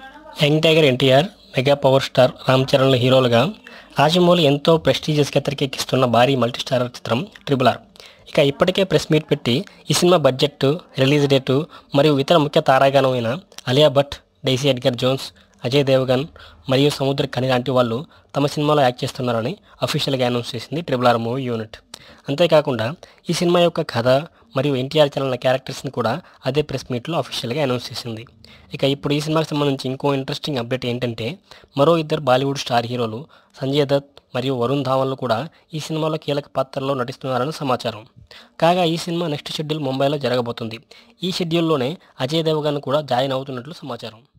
young tiger NTR mega power star Ram చరణ్ల హీరోలుగా రాజమౌళి ఎంతో ప్రెస్టీజియస్గా తెరకెక్కిస్తున్న భారీ మల్టీస్టారర్ చిత్రం ట్రిపుల్ ఆర్ ఇక ఇప్పటికే ప్రెస్ మీట్ పెట్టి ఈ సినిమా బడ్జెట్ రిలీజ్ డేటు మరియు ఇతర ముఖ్య తారాగణమైన Alia Bhatt Daisy Edgar Jones Ajay Devgn మరియు సముద్ర ఖని లాంటి వాళ్ళు తమ సినిమాలో యాక్ట్ చేస్తున్నారని అఫీషియల్గా అనౌన్స్ చేసింది ట్రిపుల్ ఆర్ మూవీ యూనిట్ అంతేకాకుండా ఈ సినిమా యొక్క కథ మరియు ఎన్టీఆర్ చలన క్యారెక్టర్స్ని కూడా అదే ప్రెస్ మీట్లో అఫీషియల్గా అనౌన్స్ చేసింది ఇక ఇప్పుడు ఈ సినిమాకి సంబంధించి ఇంకో ఇంట్రెస్టింగ్ అప్డేట్ ఏంటంటే మరో ఇద్దరు బాలీవుడ్ స్టార్ హీరోలు సంజయ్ దత్ మరియు వరుణ్ ధావన్లు కూడా ఈ సినిమాలో కీలక పాత్రల్లో నటిస్తున్నారని సమాచారం కాగా ఈ సినిమా నెక్స్ట్ షెడ్యూల్ ముంబైలో జరగబోతుంది ఈ షెడ్యూల్లోనే అజయ్ దేవగన్ కూడా జాయిన్ అవుతున్నట్లు సమాచారం